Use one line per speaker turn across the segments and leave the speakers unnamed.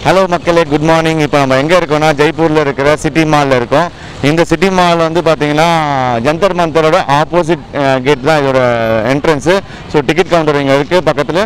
Hello மக்களே good morning இப்போ நம்ம எங்கே இருக்கோம்னா ஜெய்ப்பூரில் இருக்கிற சிட்டி மாலில் இருக்கோம் இந்த சிட்டி மால் வந்து பார்த்தீங்கன்னா ஜந்தர் மந்தரோட ஆப்போசிட் கேட் தான் இதோட என்ட்ரன்ஸு ஸோ டிக்கெட் கவுண்டர் இங்கே இருக்குது பக்கத்தில்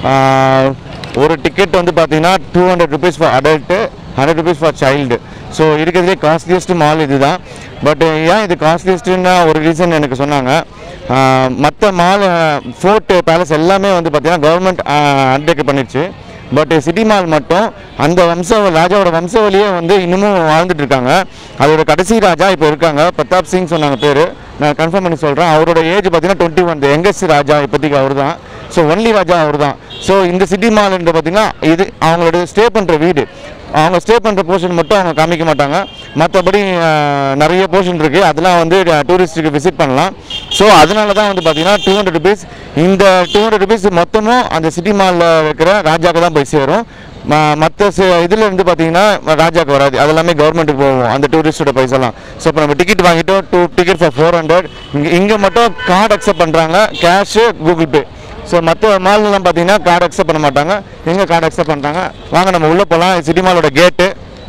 ஒரு டிக்கெட் வந்து பார்த்தீங்கன்னா two hundred rupees for adult hundred rupees for child so இருக்கிறதுலே காஸ்ட்லியஸ்ட் மால் இதுதான் பட் ஏன் இது காஸ்ட்லியஸ்ட்டுன்னு ஒரு ரீசன் எனக்கு சொன்னாங்க மற்ற மால் ஃபோர்ட் பேலஸ் எல்லாமே வந்து பார்த்தீங்கன்னா கவர்மெண்ட் அண்டர்டேக் பண்ணிடுச்சு பட் சிட்டி மால் மட்டும் அந்த வம்ச ராஜாவோட வம்சவழியே வந்து இன்னமும் வாழ்ந்துட்டு இருக்காங்க அதோட கடைசி ராஜா இப்போ இருக்காங்க பிரதாப் சிங் சொன்னாங்க பேர் நான் கன்ஃபார்ம் பண்ணி சொல்கிறேன் அவரோட ஏஜ் பார்த்தீங்கன்னா டுவெண்ட்டி ஒன் யங்கஸ்ட் ராஜா இப்போதைக்கு அவர் தான் ஸோ ஒன்லி ராஜா அவர் தான் ஸோ இந்த சிட்டி மால்ன்ற பார்த்தீங்கன்னா இது அவங்களோட ஸ்டே பண்ணுற வீடு அவங்க ஸ்டே பண்ணுற போர்ஷன் மட்டும் அவங்க காமிக்க மாட்டாங்க மற்றபடி நிறைய போர்ஷன் இருக்குது அதெல்லாம் வந்து டூரிஸ்ட்டுக்கு விசிட் பண்ணலாம் ஸோ அதனால தான் வந்து பார்த்தீங்கன்னா டூ ஹண்ட்ரட் ருபீஸ் இந்த டூ ஹண்ட்ரட் ருபீஸ் மொத்தமும் அந்த சிட்டி மாலில் இருக்கிற ராஜாக்கு தான் போய் சேரும் மற்ற இதில் இருந்து பார்த்தீங்கன்னா ராஜாக்கு வராது அதெல்லாமே கவர்மெண்ட்டுக்கு போகும் அந்த டூரிஸ்டோட பைசாலாம் ஸோ இப்போ நம்ம டிக்கெட் வாங்கிட்டோம் two ticket for four hundred இங்கே இங்கே மட்டும் கார்டு அக்செப்ட் பண்ணுறாங்க கேஷு கூகுள் பே ஸோ மற்ற மால்லாம் பார்த்தீங்கன்னா கார்டு அக்செப்ட் பண்ண மாட்டாங்க எங்கே கார்டு அக்செப்ட் பண்ணுறாங்க வாங்க நம்ம உள்ளே போகலாம் சிட்டி மாலோட கேட்டு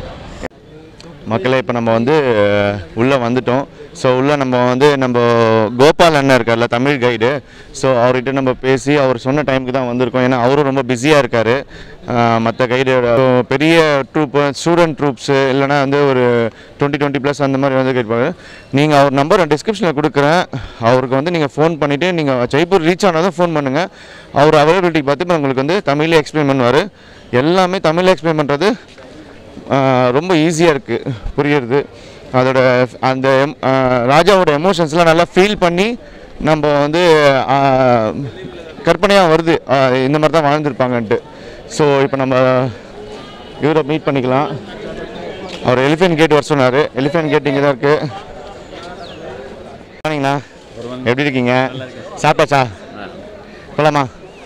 மக்களே இப்போ நம்ம வந்து உள்ளே வந்துட்டோம் ஸோ உள்ளே நம்ம வந்து நம்ம கோபால் அண்ணன் இருக்கார்ல தமிழ் கைடு ஸோ அவர்கிட்ட நம்ம பேசி அவர் சொன்ன டைமுக்கு தான் வந்திருக்கோம் ஏன்னா அவரும் ரொம்ப பிஸியாக இருக்கார் மற்ற கைடோட பெரிய ட்ரூப் ஸ்டூடெண்ட் ட்ரூப்ஸு இல்லைனா வந்து ஒரு டுவெண்ட்டி டுவெண்ட்டி ப்ளஸ் அந்த மாதிரி வந்து கேட்பாங்க நீங்கள் அவர் நம்பர் டிஸ்கிரிப்ஷனில் கொடுக்குறேன் அவருக்கு வந்து நீங்கள் ஃபோன் பண்ணிவிட்டு நீங்கள் ஜெய்ப்பூர் ரீச் ஆனதும் ஃபோன் பண்ணுங்கள் அவர் அவைலபிலிட்டி பார்த்து இப்போ உங்களுக்கு வந்து தமிழ்லேயே எக்ஸ்பிளைன் பண்ணுவார் எல்லாமே தமிழில் எக்ஸ்பிளைன் பண்ணுறது ஆஹ் ரொம்ப ஈஸியாக இருக்குது புரியுறது அதோட அந்த em- ஆஹ் ராஜாவோட எமோஷன்ஸ்லாம் நல்லா ஃபீல் பண்ணி நம்ம வந்து கற்பனையாக வருது ஆஹ் இந்த மாதிரி தான் வாழ்ந்துருப்பாங்கன்ட்டு ஸோ இப்போ நம்ம இவரை மீட் பண்ணிக்கலாம் அவர் எலிஃபென்ட் கேட் வர சொன்னார் எலிஃபென்ட் கேட் இங்கே தான் இருக்குது மார்னிங்ண்ணா எப்படி இருக்கீங்க சாப்பிட்டாச்சா போகலாமா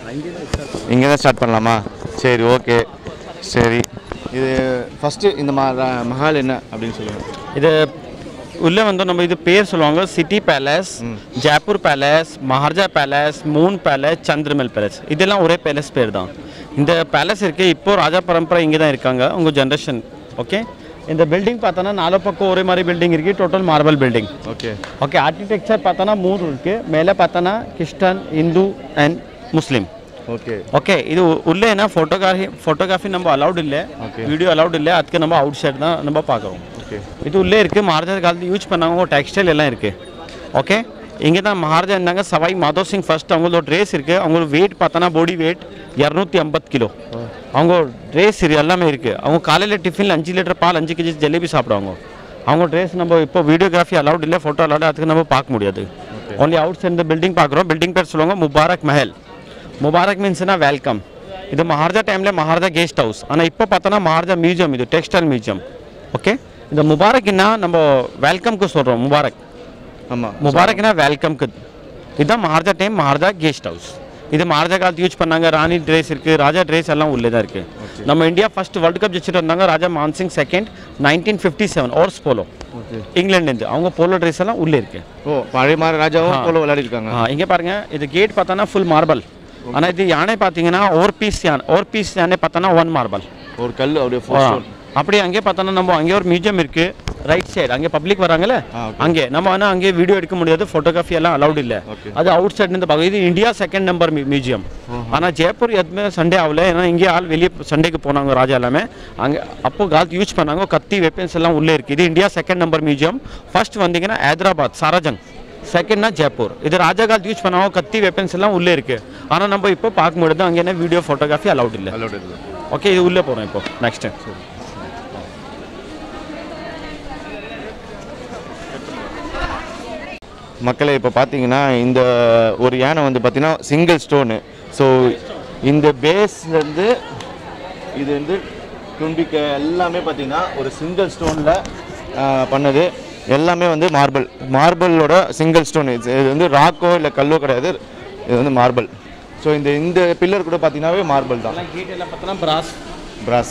இங்கே தான் ஸ்டார்ட் பண்ணலாமா சரி ஓகே சரி இது ஃபஸ்ட்டு இந்த மா ரா- மஹால் என்ன அப்படின்னு சொல்லுங்கள்
இது உள்ளே வந்து நம்ம இது பேர் சொல்லுவாங்க city palace Jaipur palace Maharaja palace moon palace Chandra Mahal palace இதெல்லாம் ஒரே பேலஸ் பேர் தான் இந்த பேலஸ் இருக்கு இப்போ ராஜா பரம்பரை இங்கே தான் இருக்காங்க உங்க ஜென்ரேஷன் ஓகே இந்த பில்டிங் பார்த்தோன்னா நாலு பக்கம் ஒரே மாதிரி பில்டிங் இருக்கு total marble building
okay
okay architecture பார்த்தோன்னா மூணு இருக்கு மேலே பார்த்தோன்னா Christian Hindu and Muslim
okay
okay ಇದು ಉಲ್ಲೇ ಏನೋ ಫೋಟೋಗ್ರಾಫಿ ಫೋಟೋಗ್ರಾಫಿ நம்ம அலௌட் இல்லை
Okay.
வீடியோ அலௌட் இல்லை அதுக்கு நம்ம அவுட் சைடு தான் நம்ம பார்க்குறோம்
ஓகே
இது உள்ளே இருக்குது மகாராஜா காலத்து யூஸ் பண்ணாங்க டெக்ஸ்டைல் எல்லாம் இருக்குது ஓகே இங்கே தான் மகாராஜா இருந்தாங்க சவாய் மாதவ் சிங் ஃபர்ஸ்ட் அவங்களோட ட்ரெஸ் இருக்குது அவங்களோட வெயிட் பார்த்தோன்னா பாடி வெயிட் இரநூத்தி ஐம்பது கிலோ அவங்க ட்ரெஸ் இது எல்லாமே இருக்குது அவங்க காலையில் டிஃபனில் அஞ்சு லிட்டர் பால் அஞ்சு கேஜி ஜிலேபி சாப்பிடுவாங்க அவங்க ட்ரெஸ் நம்ம இப்போ வீடியோகிராஃபி அலௌட் இல்லை ஃபோட்டோ அலௌட் அதுக்கு நம்ம பார்க்க முடியாது ஒன்லி அவுட் சைட் இந்த பில்டிங் பார்க்குறோம் பில்டிங் பேர் சொல்லுவாங்க முபாரக் மஹல் முபாரக் மீன்ஸ்னா வெல்கம் இது மகாராஜா டைமில் மகாராஜா கெஸ்ட் ஹவுஸ் ஆனால் இப்போ பார்த்தோன்னா மகாராஜா மியூசியம் இது டெக்ஸ்டைல் மியூசியம் ஓகே இந்த முபாரக்னா நம்ம வெல்கம்க்கு சொல்கிறோம் முபாரக்
ஆமாம்
முபாரக்னா வெல்கம்க்கு இதுதான் maharaja time maharaja guest house இது மகாராஜா காலத்து யூஸ் பண்ணாங்க ராணி ட்ரெஸ் இருக்குது ராஜா ட்ரெஸ் எல்லாம் உள்ளே தான் இருக்குது நம்ம இந்தியா ஃபர்ஸ்ட் வேர்ல்டு கப் ஜெயிச்சுட்டு வந்தாங்க Raja Mansingh second nineteen fifty seven ஓர்ஸ் போலோ
ஓகே
இங்கிலாந்துலேருந்து அவங்க போலோ ட்ரெஸ் எல்லாம் உள்ளே இருக்குது
ஓ பழைய மாதிரி ராஜாவும் போல விளையாடி இருக்காங்க
ஆ இங்கே பாருங்க இது கேட் பார்த்தோன்னா ஃபுல் மார்பல் ஆனால் இது யானை பார்த்தீங்கன்னா ஒரு பீஸ் யானை ஒரு பீஸ் யானை பார்த்தோன்னா ஒன் மார்பல்
ஒரு கல் அப்படியே four stone.
அப்படி அங்கே பார்த்தோன்னா நம்ம அங்கே ஒரு மியூசியம் இருக்கு ரைட் சைடு அங்கே பப்ளிக் வராங்கல்ல
ஆ, okay.
அங்கே நம்ம ஆனால் அங்கே வீடியோ எடுக்க முடியாது ஃபோட்டோகிராஃபி எல்லாம் அலௌட் இல்லை
Okay.
அது அவுட் சைடு இருந்து பார்க்க இது இந்தியா செகண்ட் நம்பர் மியூசியம் ஆனால் ஜெய்ப்பூர் எதுவுமே சண்டே ஆகல ஏன்னா இங்கே ஆள் வெளியே சண்டேக்கு போனாங்க ராஜா எல்லாமே அங்கே அப்போ காலத்து யூஸ் பண்ணாங்க கத்தி வெப்பன்ஸ் எல்லாம் உள்ளே இருக்குது இது India second number museum first வந்தீங்கன்னா ஹைதராபாத் சாராஜங் செகண்ட்னா ஜெய்ப்பூர் இது ராஜா காலத்து யூஸ் பண்ணாங்க கத்தி வெப்பன்ஸ் எல்லாம் உள்ளே இருக்குது ஆனால் நம்ம இப்போ பார்க்க முடியாது அங்கே என்ன வீடியோ ஃபோட்டோகிராஃபி அலௌட் இல்லை
Allowed இல்லை
ஓகே இது உள்ளே போகிறோம் இப்போ நெக்ஸ்ட்
மக்களே இப்போ பார்த்தீங்கன்னா இந்த ஒரு யானை வந்து பார்த்தீங்கன்னா சிங்கிள் ஸ்டோனு ஸோ இந்த பேஸ்லேருந்து இது வந்து தும்பிக்க எல்லாமே பார்த்தீங்கன்னா ஒரு சிங்கிள் ஸ்டோனில் பண்ணது எல்லாமே வந்து மார்பிள் மார்பிளோட சிங்கிள் ஸ்டோன் இது இது வந்து ராக்கோ இல்லை கல்லோ கிடையாது இது வந்து மார்பிள் ஸோ இந்த இந்த பில்லர் கூட பார்த்தீங்கன்னாவே மார்பிள் தான்
கேட் எல்லாம் பார்த்தோன்னா பிராஸ்
பிராஸ்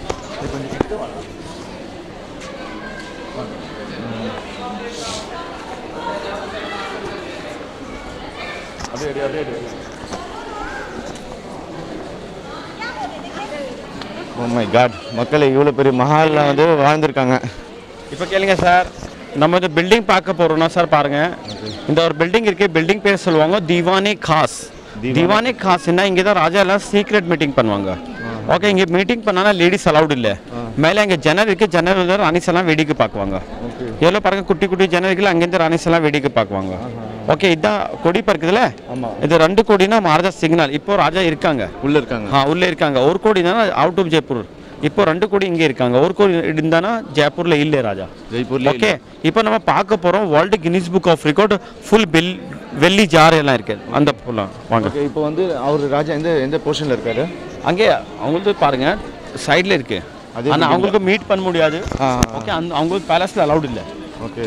அப்படியே அப்படியே அப்படியே ஓ மை காட் மக்கள் இவ்வளோ பெரிய மஹாலில் வந்து வாழ்ந்திருக்காங்க
இப்போ கேளுங்க சார் நம்ம இந்த பில்டிங் பார்க்க போறோம்னா சார் பாருங்க இந்த ஒரு பில்டிங் இருக்கு பில்டிங் பேர் சொல்லுவாங்க திவானே காஸ் திவானே காஸ்னா இங்கே தான் ராஜா எல்லாம் சீக்ரெட் மீட்டிங் பண்ணுவாங்க ஓகே இங்கே மீட்டிங் பண்ணானா லேடிஸ் அலௌட் இல்லை மேலே இங்கே ஜன்னல் இருக்கு ஜன்னல் வந்து ராணிஸ் எல்லாம் வேடிக்கை பார்க்குவாங்க எவ்வளோ பாருங்க குட்டி குட்டி ஜன்னல் இருக்குல்ல அங்கேருந்து ராணிஸ் எல்லாம் வேடிக்கை பார்க்குவாங்க ஓகே இதுதான் கொடி பறக்குதுல
ஆமாம்
இது ரெண்டு கோடினா மகாராஜா சிக்னல் இப்போ ராஜா இருக்காங்க
உள்ளே இருக்காங்க
ஆ உள்ளே இருக்காங்க ஒரு கோடி தானே அவுட் ஆஃப் ஜெய்ப்பூர் இப்போ ரெண்டு கோடி இங்கே இருக்காங்க ஒரு கோடி இருந்தானா ஜெய்ப்பூர்ல இல்லை ராஜா
ஜெய்ப்பூர்ல
ஓகே இப்போ நம்ம பார்க்க போறோம் world Guinness book of record full பெல் வெள்ளி ஜார் எல்லாம் இருக்கு அந்த போலாம் வாங்க
ஓகே இப்போ வந்து அவர் ராஜா எந்த எந்த போர்ஷனில் இருக்காரு
அங்கே அவங்களுக்கு பாருங்க சைடில் இருக்கு
அதே
ஆனால் அவங்களுக்கு மீட் பண்ண முடியாது
ஆ
ஓகே அந்த அவங்களுக்கு பேலஸில் அலௌட் இல்லை
ஓகே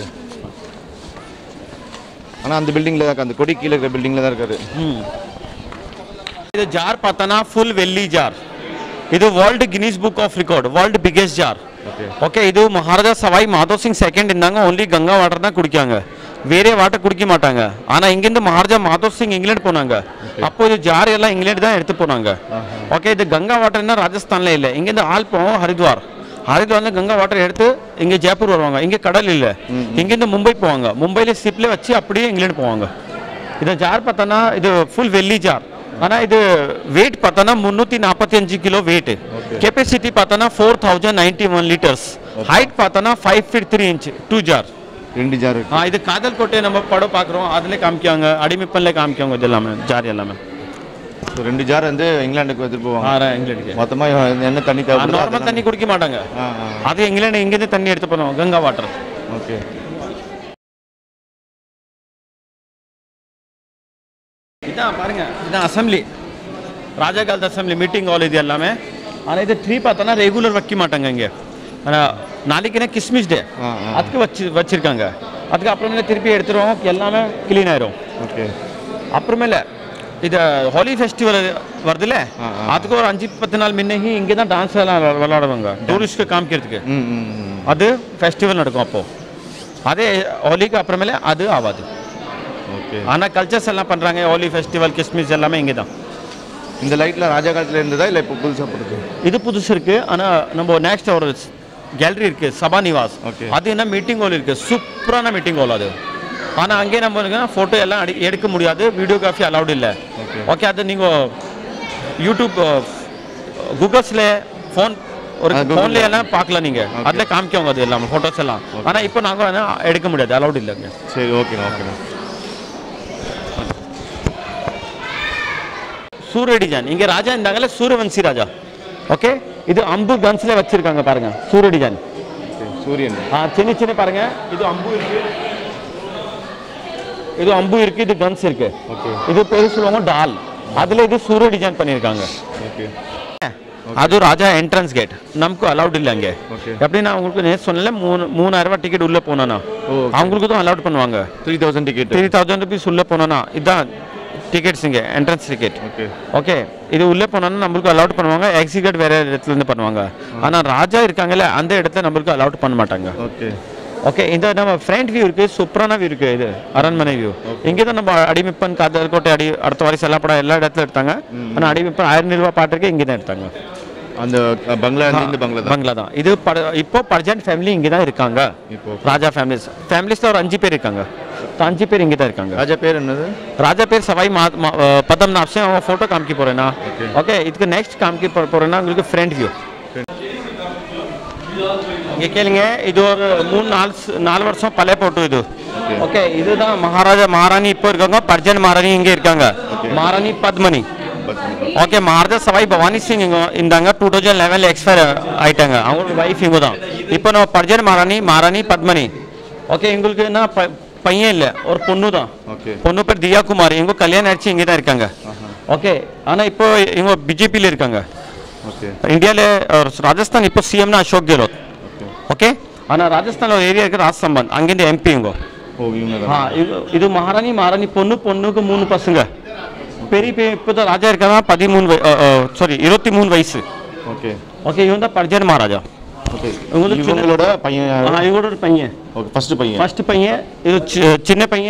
ஆனால் அந்த பில்டிங்கில் தான் அந்த கொடி கீழே இருக்கிற பில்டிங்கில் தான் இருக்காரு
ம் இது ஜார் பார்த்தோன்னா ஃபுல் வெள்ளி ஜார் இது world Guinness book of record world biggest jar
okay
okay ಇದು ಮಹಾರಾಜಾ ಸವಾಯಿ ಮಾಧವ್ ಸಿಂಗ್ ಸೆಕೆಂಡ್ ಇಂದಾங்க ஓன்லி கங்கா வாட்டர் தான் குடிக்காங்க வேற வாட்டர் குடிக்க மாட்டாங்க ஆனா இங்கிருந்து மகாராஜா மாதவ் சிங் இங்கிலாந்து போனாங்க அப்போ இது ஜார் எல்லாம் இங்கிலாந்து தான் எடுத்து போனாங்க ஓகே இது கங்கா வாட்டர்னா ராஜஸ்தான்ல இல்ல இங்கிருந்து ஆள் போவோம் ஹரித்வார் ஹரித்வார்ல கங்கா வாட்டர் எடுத்து இங்க ஜெய்ப்பூர் வருவாங்க இங்க கடல் இல்ல இங்கிருந்து மும்பை போவாங்க மும்பைல ஷிப்ல வச்சு அப்படியே இங்கிலாந்து போவாங்க இது ஜார் பார்த்தோன்னா இது ஃபுல் வெள்ளி ஜார் ஆனா இது வெயிட் பார்த்தோன்னா முந்நூற்றி நாற்பத்தி அஞ்சு கிலோ வெயிட் கெப்பாசிட்டி பார்த்தோன்னா four thousand ninety one litres height பார்த்தோன்னா five feet three inch two jar
ரெண்டு ஜார் இருக்கு
ஆ இது காதல் கோட்டை நம்ம படம் பார்க்குறோம் அதில் காமிக்காங்க அடிமைப்பன்ல காமிக்காங்க இது எல்லாமே ஜார் எல்லாமே
ஸோ ரெண்டு ஜார் வந்து இங்கிலாந்துக்கு எடுத்துட்டு போவாங்க
ஆ இங்கிலாந்துக்கு
மொத்தமாக என்ன தண்ணி தேவைப்படுதோ
நார்மல் தண்ணி குடிக்க மாட்டாங்க
ஆ ஆ
அது இங்கிலாந்து இங்கேருந்து தண்ணி எடுத்து போனோம் கங்கா வாட்டர்
ஓகே
இதான் பாருங்க இதான் அசெம்பிளி ராஜா காலத்து அசெம்பிளி மீட்டிங் ஹால் இது எல்லாமே ஆனால் இது ட்ரீ பார்த்தோன்னா ரெகுலர் வைக்க மாட்டாங்க இங்கே ஆனால் நாளைக்குன்னா கிஸ்மிஸ் டே
ஆ ஆ
அதுக்கு வச்சு வச்சிருக்காங்க அதுக்கு அப்புறமேல திருப்பி எடுத்துருவோம் எல்லாமே க்ளீன் ஆயிரும்
ஓகே
அப்புறமேல இது ஹோலி ஃபெஸ்டிவல் வருதுல்ல
ஆ, ஆ.
அதுக்கு ஒரு அஞ்சு பத்து நாள் முன்னே இங்கே தான் டான்ஸ் எல்லாம் விளா- விளையாடுவாங்க டூரிஸ்ட்க்கு காமிக்கிறதுக்கு
ம் ம் ம்
அது ஃபெஸ்டிவல் நடக்கும் அப்போ அதே ஹோலிக்கு அப்புறமேல அது ஆகாது
ஓகே
ஆனால் கல்ச்சர்ஸ் எல்லாம் பண்ணுறாங்க ஹோலி ஃபெஸ்டிவல் கிறிஸ்மஸ் எல்லாமே இங்கே தான்
இந்த லைட்ல ராஜா காலத்துல இருந்ததா இல்லை இப்போ புதுசாக போடுது
இது புதுசு இருக்கு ஆனா நம்ம நெக்ஸ்ட் ஒரு கேலரி இருக்கு சபா நிவாஸ்
Okay.
அது என்ன மீட்டிங் ஹால் இருக்கு சூப்பரான மீட்டிங் ஹால் அது ஆனா அங்கே நம்ம ஃபோட்டோ எல்லாம் அடி- எடுக்க முடியாது வீடியோகிராஃபி அலௌட் இல்லை
Okay.
ஓகே அது நீங்க யூடியூப் கூகுள்ஸ்ல ஃபோன் ஒரு
ஆ, Google.
ஃபோன்ல எல்லாம் பார்க்கலாம் நீங்க அதுல காமிக்கவங்க அது எல்லாம் ஃபோட்டோஸ் எல்லாம் ஆனா இப்போ நாங்க வந்து எடுக்க முடியாது அலௌட் இல்லைங்க
சரி ஓகேண்ணா ஓகேண்ணா
சூரிய டிசைன் இங்க ராஜா இருந்தாங்கல்ல சூரியவன்சி ராஜா ஓகே இது அம்பு கன்ஸ்ல வச்சிருக்காங்க பாருங்க சூரிய டிசைன்
ஓகே சூரியன்
ஆ சின்ன சின்ன பாருங்க இது அம்பு இருக்கு இது அம்பு இருக்கு இது கன்ஸ் இருக்கு
ஓகே
இது பேர் சொல்லுவாங்க டால் அதுல இது சூரிய டிசைன் பண்ணியிருக்காங்க
ஓகே
அது ராஜா என்ட்ரன்ஸ் கேட் நமக்கு அலௌட் இல்லை அங்கே
ஓகே
எப்படின்னா உங்களுக்கு நேற்று சொன்னல மூணு மூணாயிரம் ரூபாய் டிக்கெட் உள்ள போனோன்னா
ஓ
அவங்களுக்கு தான் அலௌட் பண்ணுவாங்க
three thousand ticket
three thousand rupees உள்ள போனோன்னா இதுதான் டிக்கெட்ஸ் இங்கே என்ட்ரன்ஸ் டிக்கெட்
ஓகே
ஓகே இது உள்ளே போனோன்னா நம்மளுக்கு அலௌட் பண்ணுவாங்க எக்ஸிகட் வேற இடத்துல இருந்து பண்ணுவாங்க ஆனால் ராஜா இருக்காங்கல்ல அந்த இடத்துல நம்மளுக்கு அலௌட் பண்ண மாட்டாங்க
ஓகே
ஓகே இந்த நம்ம ஃப்ரண்ட் வியூ இருக்கு சூப்பரான வியூ இருக்கு இது அரண்மனை வியூ இங்கே தான் நம்ம அடிமைப்பன் காதல் கோட்டை அடி அடுத்த வாரி செல்லப்படம் எல்லா இடத்துல எடுத்தாங்க ஆனால் அடிமைப்பன் ஆயிரம் ரூபாய் பாட்டுக்கு இங்கே தான் எடுத்தாங்க
அந்த அஹ், பங்களா இந்த பங்களா தான்
பங்களா தான் இது பட- இப்போ பர்ஜென்ட் ஃபேமிலி இங்கே தான் இருக்காங்க
இப்போ
ராஜா ஃபேமிலிஸ் ஃபேமிலிஸில் ஒரு அஞ்சு பேர் இருக்காங்க So, அஞ்சு பேர் இங்கே தான் இருக்காங்க
ராஜா பேர் என்னது
ராஜா பேர் சவாய் மா மா- அஹ் பதம் நாப்ஸே அவங்க ஃபோட்டோ காமிக்க போகிறேன்னா
Okay.
ஓகே இதுக்கு நெக்ஸ்ட் காமிக்க போ- போறேன்னா உங்களுக்கு ஃப்ரண்ட் வியூ இங்கே கேளுங்க இது ஒரு மூணு நாலு ஸ்- நாலு வருஷம் பழைய போட்டோ இது
Okay.
ஓகே இதுதான் மகாராஜா மகாராணி இப்போ இருக்காங்க பர்ஜன் மகாராணி இங்கே இருக்காங்க மகாராணி பத்மனி ஓகே மகாராஜா சவாய் பவானி சிங் இங்க இருந்தாங்க டூ தௌசண்ட் லெவனில் எக்ஸ்பயர் ஆயிட்டாங்க அவங்களோட வைஃப் இவங்க தான் இப்போ நம்ம பர்ஜன் மகாராணி மகாராணி பத்மனி ஓகே எங்களுக்கு என்ன ப- பையன் இல்லை ஒரு பொண்ணு தான்
ஓகே
பொண்ணு பேர் தியா குமார் இவங்க கல்யாணம் ஆயிடுச்சு இங்கே தான் இருக்காங்க ஓகே ஆனால் இப்போ இவங்க பிஜேபியில் இருக்காங்க
ஓகே
இந்தியாவில் ராஜஸ்தான் இப்போ சிஎம்னா அசோக் கெலோட்
ஓகே
ஓகே ஆனால் ராஜஸ்தானில் ஒரு ஏரியா இருக்குது ராஜ் சம்பந்த் அங்கேருந்து எம்பி இவங்க
ஓ இவங்க
ஆ
தான்
இது இது மகாராணி மகாராணி பொண்ணு பொண்ணுக்கு மூணு பசங்க பெரிய பெரிய இப்போ தான் ராஜா இருக்காங்க பதிமூணு சாரி இருபத்தி மூணு வயசு
ஓகே
ஓகே இவன் தான் பர்ஜன் மகாராஜா
ஓகே
இவங்களுக்கு சின்ன-
இவங்களோட பையன்
ஆ, இவங்களோட ஒரு பையன்
ஓகே ஃபர்ஸ்ட் பையன்
ஃபர்ஸ்ட் பையன் இது சி- சின்ன பையன்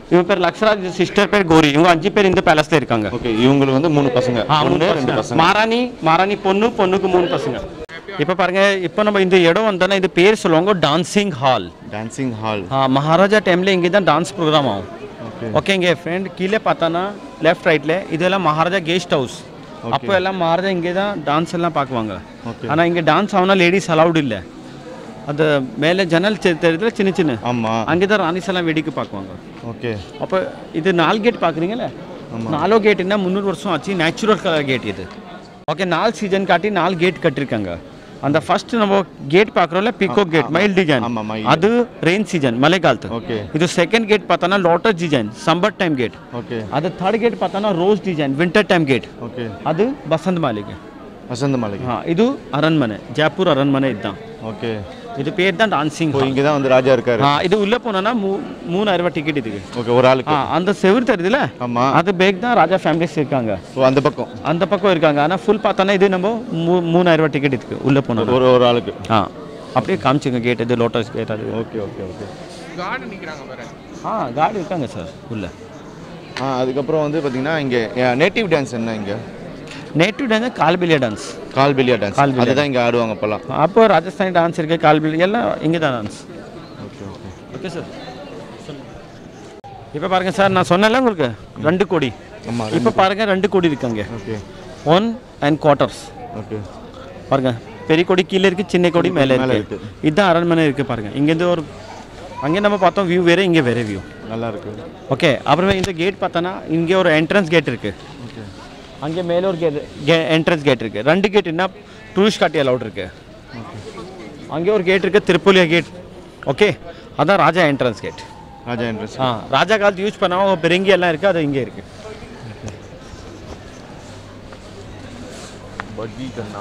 இவங்க பேர் லக்ஷராஜ் சிஸ்டர் பேர் கோரி இவங்க அஞ்சு பேர் இந்த பேலஸ்ல இருக்காங்க
ஓகே இவங்களுக்கு வந்து மூணு பசங்க
ஆ, மூணு
ஒன்று ரெண்டு
பசங்க.
பசங்க
மாராணி மாராணி பொண்ணு பொண்ணுக்கு மூணு பசங்க இப்போ பாருங்க இப்போ நம்ம இந்த இடம் வந்தோன்னா இது பேர் சொல்லுவாங்க dancing hall
dancing hall
maharaja டைம்ல இங்கே தான் டான்ஸ் ப்ரோக்ராம் ஆகும்
ஓகே
ஓகே இங்கே ஃப்ரெண்ட் கீழே பார்த்தானா லெஃப்ட் ரைட்ல இதெல்லாம் மகாராஜா கெஸ்ட் ஹவுஸ் அப்போ எல்லாம் மகாராஜா இங்கே தான் டான்ஸ் எல்லாம் பார்க்குவாங்க
ஓகே
ஆனால் இங்கே டான்ஸ் ஆகுனா லேடிஸ் அலவுட் இல்லை அது மேலே ஜன்னல் தெ- தெரியுதுல சின்ன சின்ன
ஆமா
அங்கே தான் ராணிஸ் எல்லாம் வேடிக்கை பார்க்குவாங்க
ஓகே
அப்போ இது நாலு கேட் பார்க்குறீங்களே நாலோ கேட்டுன்னா முந்நூறு வருஷம் ஆச்சு நேச்சுரல் கலர் கேட் இது ஓகே நாலு சீசன் காட்டி நாலு கேட் கட்டிருக்காங்க அந்த ஃபர்ஸ்ட் நம்ம கேட் பார்க்குறோம்ல பிகோ கேட் மைல் டிசைன்
ஆமா, mile.
அது ரெயின் சீசன் மழை காலத்து
ஓகே
ಇದು ಸೆಕೆಂಡ್ ಗೇಟ್ ಪಾತಾನ lotus design summer time gate
okay
ಅದು ಥರ್ಡ್ ಗೇಟ್ ಪಾತಾನ rose design winter time gate
okay
ಅದು ಬಸಂತ ಮಾಲಿಗೆ
வசந்த மாளிகை
ಹಾಂ ಇದು ಅರಣ್ಮನೆ ಜೈಪುರ್ ಅರಣ್ಮನೆ ಇದ್ದ
ஓகே
ಇದು ಪೇರ್ தான் டான்சிங்
இப்போ இங்கே தான் வந்து ராஜா இருக்காரு
ಹಾಂ ಇದು ಉள்ள போனா மூணாயிரம் ரூபாய் டிக்கெட் இதுக்கு
ஓகே ஒரு ஆளுக்கு
ஆ அந்த செவுரு தெரியுதுல
ஆமா
அது பேக் தான் ராஜா ஃபேமிலிஸ் இருக்காங்க
ஓ அந்த பக்கம்
அந்த பக்கம் இருக்காங்க ஆனால் ஃபுல் பார்த்தானா இது நம்ம மூ மூணாயிரம் ரூபாய் டிக்கெட் இதுக்கு உள்ளே போனோம்
ஒரு ஒரு ஆளுக்கு
ஆ அப்படியே காமிச்சுங்க கேட் இது லோட்டஸ் கேட் அது
ஓகே ஓகே ஓகே
ஆ கார்டு இருக்காங்க சார் உள்ள
ஆ அதுக்கப்புறம் வந்து பார்த்தீங்கன்னா இங்கே நேட்டிவ் டான்ஸ் என்ன இங்கே
native dance Kalbelia dance
Kalbelia dance
Kalbelia.
அதுதான் இங்கே ஆடுவாங்க அப்போல்லாம்
அப்போ ராஜஸ்தானி டான்ஸ் இருக்கு கால்பிலி எல்லாம் இங்கே தான் dance
okay okay
okay sir இப்போ பாருங்க சார் நான் சொன்னேன்ல உங்களுக்கு ரெண்டு கோடி
ஆமாம்
இப்போ பாருங்க ரெண்டு கோடி இருக்காங்க
okay
one and quarters
okay
பாருங்க பெரிய கொடி கீழே இருக்கு சின்ன கொடி மேலே
மேலே
இருக்கு இதுதான் அரண்மனை இருக்கு பாருங்க இங்கேருந்து ஒரு அங்கே நம்ம பார்த்தோம் வியூ வேறு இங்கே வேறு வியூ
நல்லா இருக்கு
ஓகே அப்புறமே இந்த கேட் பார்த்தோன்னா இங்கே ஒரு என்ட்ரன்ஸ் கேட் இருக்கு
ஓகே
அங்கே மேலே ஒரு கேட் என்ட்ரன்ஸ் கேட் இருக்கு ரெண்டு கேட் என்ன டூரிஸ்ட் காட்டி அலவுட் இருக்கு அங்கே ஒரு கேட் இருக்கு திருப்புலியா கேட் ஓகே அதான் raja entrance gate
raja interest
ஆ ராஜா காலத்து யூஸ் பண்ணாமல் பெருங்கி எல்லாம் இருக்குது அது இங்கே இருக்குது
பக்கி கண்ணா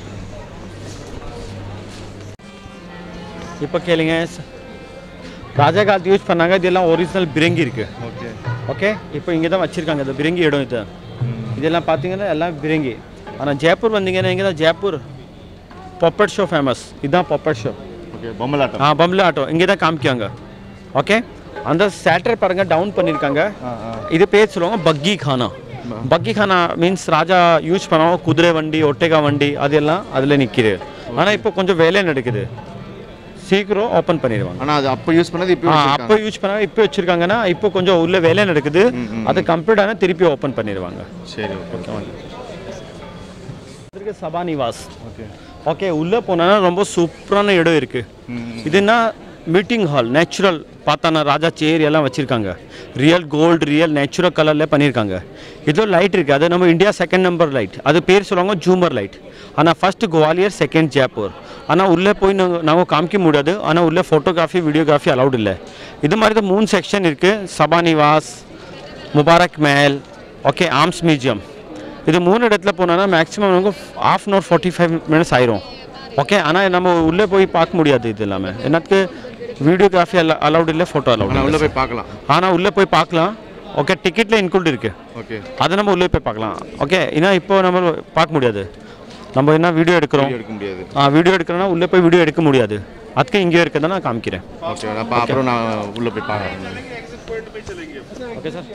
இப்போ கேளுங்க ச- ராஜா காலத்து யூஸ் பண்ணாங்க இதெல்லாம் ஒரிஜினல் பிரிங்கி இருக்குது
ஓகே
ஓகே இப்போ இங்கே தான் வச்சுருக்காங்க இந்த பிரிங்கி இடம் இது இதெல்லாம் பார்த்தீங்கன்னா எல்லாம் பிரிங்கி ஆனால் ஜெய்ப்பூர் வந்தீங்கன்னா இங்கே தான் ஜெய்ப்பூர் பப்பட் ஷோ ஃபேமஸ் இதுதான் பப்பட் ஷோ
ஓகே பொம்மலாட்டம்
ஆ பம்ல ஆட்டோ இங்கே தான் காமிக்காங்க ஓகே அந்த சேட்டர் பாருங்க டவுன் பண்ணியிருக்காங்க
ஆ ஆ
இது பேர் சொல்லுவாங்க பக்கி கானா பக்கி கானா மீன்ஸ் ராஜா யூஸ் பண்ணுவோம் குதிரை வண்டி ஒட்டேகா வண்டி அதெல்லாம் அதில் நிற்கிது ஆனால் இப்போ கொஞ்சம் வேலை நடக்குது சீக்கிரம் ஓப்பன் பண்ணிடுவாங்க
ஆனால் அது அப்போ யூஸ் பண்ணது இப்போ
ஆ, அப்போ யூஸ் பண்ணாங்க இப்போ வச்சிருக்காங்கன்னா இப்போ கொஞ்சம் உள்ள வேலை நடக்குது அது கம்ப்ளீட் ஆனால் திருப்பி ஓப்பன் பண்ணிடுவாங்க
சரி ஓகே
இருக்கு சபா நிவாஸ்
ஓகே
ஓகே உள்ளே போனா ரொம்ப சூப்பரான இடம் இருக்கு
ம்
இதுனா மீட்டிங் ஹால் நேச்சுரல் பார்த்தானா ராஜா சேர் எல்லாம் வச்சிருக்காங்க ரியல் கோல்டு ரியல் நேச்சுரல் கலரில் பண்ணியிருக்காங்க இதோ லைட் இருக்குது அது நம்ம இந்தியா செகண்ட் நம்பர் லைட் அது பேர் சொல்லுவாங்க ஜூமர் லைட் ஆனால் ஃபர்ஸ்ட் குவாலியர் செகண்ட் ஜெய்ப்பூர் ஆனால் உள்ளே போய் நாங்கள் நாங்கள் காமிக்க முடியாது ஆனால் உள்ளே ஃபோட்டோகிராஃபி வீடியோகிராஃபி அலௌட் இல்லை இது மாதிரி தான் மூணு செக்ஷன் இருக்குது Sabha Niwas Mubarak Mahal okay arms museum இது மூணு இடத்துல போனோன்னா மேக்ஸிமம் நமக்கு half an hour forty five minutes ஆயிரும் ஓகே ஆனால் நம்ம உள்ளே போய் பார்க்க முடியாது இது எல்லாமே எனக்கு வீடியோகிராஃபி அலௌட் இல்லை ஃபோட்டோ அலௌட்
ஆனால் உள்ளே போய் பார்க்கலாம்
ஆனால் உள்ளே போய் பார்க்கலாம் ஓகே டிக்கெட்டில் இன்க்ளூட் இருக்குது
ஓகே
அதை நம்ம உள்ளே போய் பார்க்கலாம் ஓகே ஏன்னா இப்போ நம்ம பார்க்க முடியாது நம்ம என்ன வீடியோ எடுக்கிறோம்
வீடியோ எடுக்க முடியாது
ஆ வீடியோ எடுக்கிறோன்னா உள்ளே போய் வீடியோ எடுக்க முடியாது அதுக்கு இங்கே இருக்கிறத நான் காமிக்கிறேன்
ஓகே அப்போ அப்புறம் நான் உள்ளே போய் பார்க்குறேன்
ஓகே சார்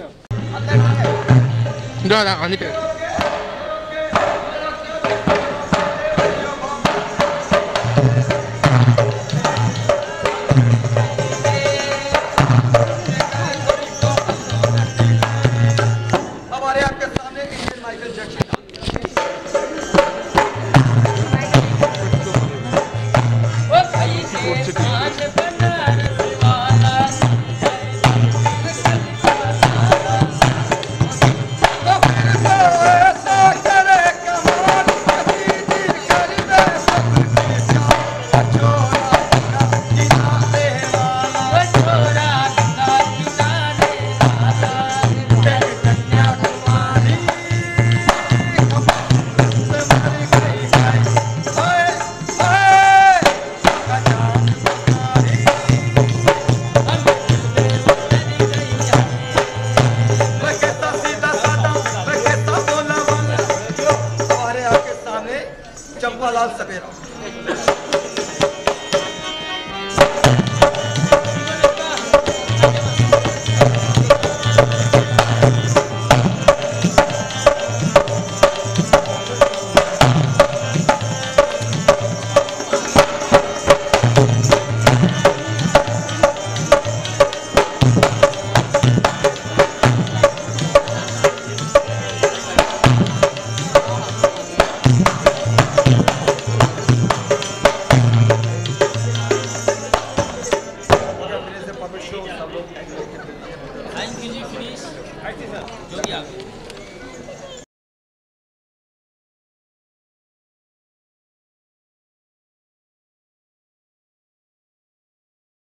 இதோ அதான் வந்துட்டு
हमारे आपके सामने इंडियन माइकल जैक्सन
Go! जो भी आ